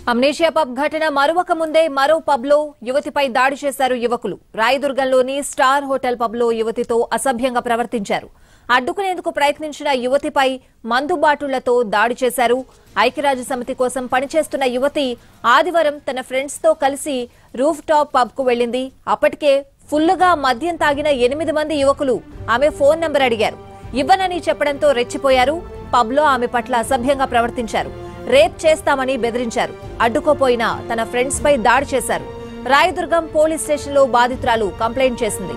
amnesia pub ఘటన మరొక ముందే మరో పబ్లో యువతిపై దాడి చేశారు యువకులు రాయదుర్గంలోని స్టార్ హోటల్ పబ్లో యువతితో అసభ్యంగా ప్రవర్తించారు అడ్డుకునేందుకు ప్రయత్నించిన యువతిపై మందుబాటులతో దాడి చేశారు ఐక్యరాజ్య సమితి కోసం పనిచేస్తున్న యువతి ఆదివారం తన ఫ్రెండ్స్ తో కలిసి రూఫ్ టాప్ పబ్ కు వెళ్లింది అప్పటికే ఫుల్లుగా మద్యం తాగిన ఎనిమిది మంది యువకులు ఆమె ఫోన్ నంబర్ అడిగారు ఇవ్వనని చెప్పడంతో రెచ్చిపోయారు పబ్లో ఆమె పట్ల అసభ్యంగా ప్రవర్తించారు రేప్ చేస్తామని బెదిరించారు అడ్డుకోపోయిన తన ఫ్రెండ్స్ పై దాడి చేశారు రాయదుర్గం పోలీస్ స్టేషన్లో బాధితురాలు కంప్లైంట్ చేసింది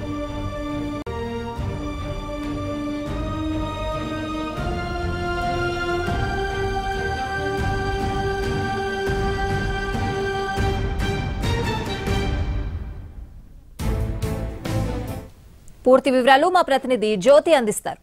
పూర్తి వివరాలు మా ప్రతినిధి జ్యోతి అందిస్తారు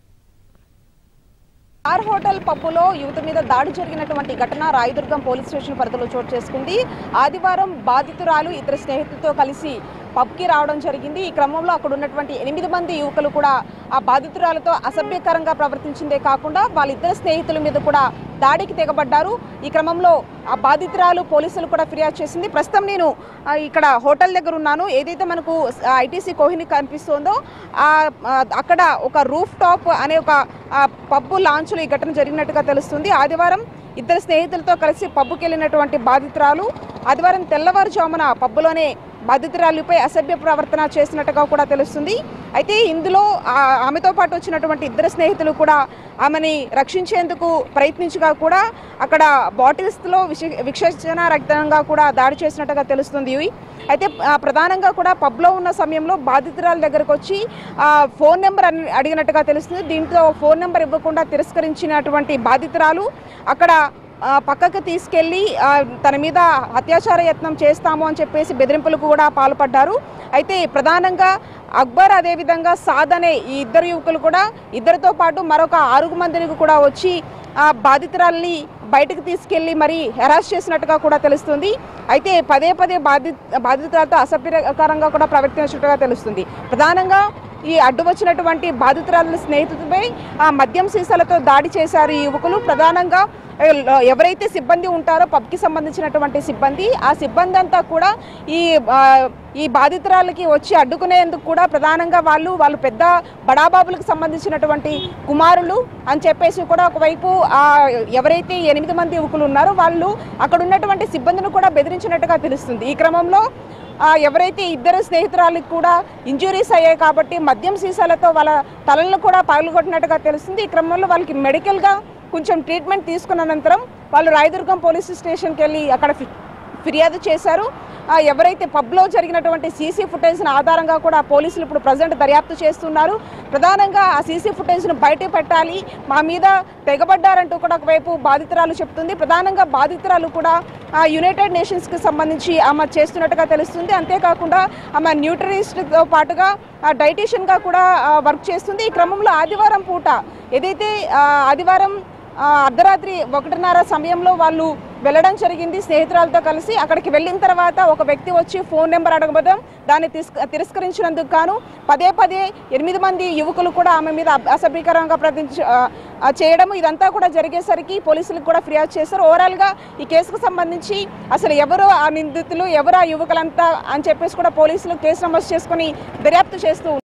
స్టార్ హోటల్ పబ్బులో యువత మీద దాడి జరిగినటువంటి ఘటన రాయదుర్గం పోలీస్ స్టేషన్ పరిధిలో చోటు చేసుకుంది ఆదివారం బాధితురాలు ఇతర స్నేహితులతో కలిసి పబ్కి రావడం జరిగింది ఈ క్రమంలో అక్కడ ఉన్నటువంటి ఎనిమిది మంది యువకులు కూడా ఆ బాధితురాలతో అసభ్యకరంగా ప్రవర్తించిందే కాకుండా వాళ్ళిద్దరు స్నేహితుల మీద కూడా దాడికి తెగబడ్డారు ఈ క్రమంలో ఆ బాధితురాలు పోలీసులు కూడా ఫిర్యాదు చేసింది ప్రస్తుతం నేను ఆ, ఇక్కడ హోటల్ దగ్గర ఉన్నాను ఏదైతే మనకు ఐటీసీ కోహిని కనిపిస్తోందో ఆ ఆ, అక్కడ ఒక రూఫ్ టాప్ అనే ఒక ఆ, పబ్బు లాంచ్లో ఈ ఘటన జరిగినట్టుగా తెలుస్తుంది ఆదివారం ఇద్దరు స్నేహితులతో కలిసి పబ్బుకి వెళ్ళినటువంటి బాధితురాలు ఆదివారం తెల్లవారుజామున పబ్బులోనే బాధితురాలిపై అసభ్య ప్రవర్తన చేసినట్టుగా కూడా తెలుస్తుంది అయితే ఇందులో ఆ- ఆమెతో పాటు వచ్చినటువంటి ఇద్దరు స్నేహితులు కూడా ఆమెని రక్షించేందుకు ప్రయత్నించగా కూడా అక్కడ బాటిల్స్లో విష విక్షేచన రక్తంగా కూడా దాడి చేసినట్టుగా తెలుస్తుంది ఇవి అయితే ఆ, ప్రధానంగా కూడా పబ్లో ఉన్న సమయంలో బాధితురాల దగ్గరకు వచ్చి ఆ, ఫోన్ నెంబర్ అని అడిగినట్టుగా తెలుస్తుంది దీంతో ఫోన్ నెంబర్ ఇవ్వకుండా తిరస్కరించినటువంటి బాధితురాలు అక్కడ ఆ, పక్కకు తీసుకెళ్లి ఆ, తన మీద అత్యాచార యత్నం చేస్తాము అని చెప్పేసి బెదిరింపులకు కూడా పాల్పడ్డారు అయితే ప్రధానంగా అక్బర్ అదేవిధంగా సాద్ అనే ఈ ఇద్దరు యువకులు కూడా ఇద్దరితో పాటు మరొక ఆరుగు మందిని కూడా వచ్చి ఆ బాధితురాల్ని బయటకు తీసుకెళ్లి మరి హెరాస్ చేసినట్టుగా కూడా తెలుస్తుంది అయితే పదే పదే బాధి బాధితురాలతో అసభ్యకరంగా కూడా ప్రవర్తించినట్టుగా తెలుస్తుంది ప్రధానంగా ఈ అడ్డు వచ్చినటువంటి బాధితురాల స్నేహితుడిపై ఆ మద్యం సీసాలతో దాడి చేశారు ఈ యువకులు ప్రధానంగా ఏ, లో- ఎవరైతే సిబ్బంది ఉంటారో పబ్కి సంబంధించినటువంటి సిబ్బంది ఆ సిబ్బంది అంతా కూడా ఈ ఆ, ఈ బాధితురాలకి వచ్చి అడ్డుకునేందుకు కూడా ప్రధానంగా వాళ్ళు వాళ్ళు పెద్ద బడాబాబులకు సంబంధించినటువంటి కుమారులు అని చెప్పేసి కూడా ఒకవైపు ఆ ఎవరైతే ఈ ఎనిమిది మంది యువకులు ఉన్నారో వాళ్ళు అక్కడ ఉన్నటువంటి సిబ్బందిని కూడా బెదిరించినట్టుగా తెలుస్తుంది ఈ క్రమంలో ఆ, ఎవరైతే ఇద్దరు స్నేహితురాలకు కూడా ఇంజురీస్ అయ్యాయి కాబట్టి మద్యం సీసాలతో వాళ్ళ తలలను కూడా పగలగొట్టినట్టుగా తెలుస్తుంది ఈ క్రమంలో వాళ్ళకి మెడికల్గా కొంచెం ట్రీట్మెంట్ తీసుకున్న అనంతరం వాళ్ళు రాయదుర్గం పోలీస్ స్టేషన్కి వెళ్ళి అక్కడ ఫి- ఫిర్యాదు చేశారు ఆ, ఎవరైతే పబ్లో జరిగినటువంటి సీసీ ఫుటేజ్ను ఆధారంగా కూడా పోలీసులు ఇప్పుడు ప్రజెంట్ దర్యాప్తు చేస్తున్నారు ప్రధానంగా ఆ సీసీ ఫుటేజ్ను బయట పెట్టాలి మా మీద తెగబడ్డారంటూ కూడా ఒకవైపు బాధితురాలు చెప్తుంది ప్రధానంగా బాధితురాలు కూడా ఆ, యునైటెడ్ నేషన్స్కి సంబంధించి ఆమె చేస్తున్నట్టుగా తెలుస్తుంది అంతేకాకుండా ఆమె న్యూట్రిషన్తో పాటుగా ఆ, డైటీషియన్గా కూడా ఆ, వర్క్ చేస్తుంది ఈ క్రమంలో ఆదివారం పూట ఏదైతే ఆ, ఆదివారం ఆ, అర్ధరాత్రి ఒకటిన్నర సమయంలో వాళ్ళు వెళ్ళడం జరిగింది స్నేహితురాలతో కలిసి అక్కడికి వెళ్ళిన తర్వాత ఒక వ్యక్తి వచ్చి ఫోన్ నెంబర్ అడగబోదాం దాన్ని తిరస్క తిరస్కరించినందుకు గాను పదే పదే ఎనిమిది మంది యువకులు కూడా ఆమె మీద అబ్- అసభ్యకరంగా ప్రతించ ఆ, ఆ, చేయడం ఇదంతా కూడా జరిగేసరికి పోలీసులకు కూడా ఫిర్యాదు చేశారు ఓవరాల్గా ఈ కేసుకు సంబంధించి అసలు ఎవరు ఆ నిందితులు ఎవరు ఆ యువకులంతా అని చెప్పేసి కూడా పోలీసులు కేసు నమోదు చేసుకుని దర్యాప్తు చేస్తూ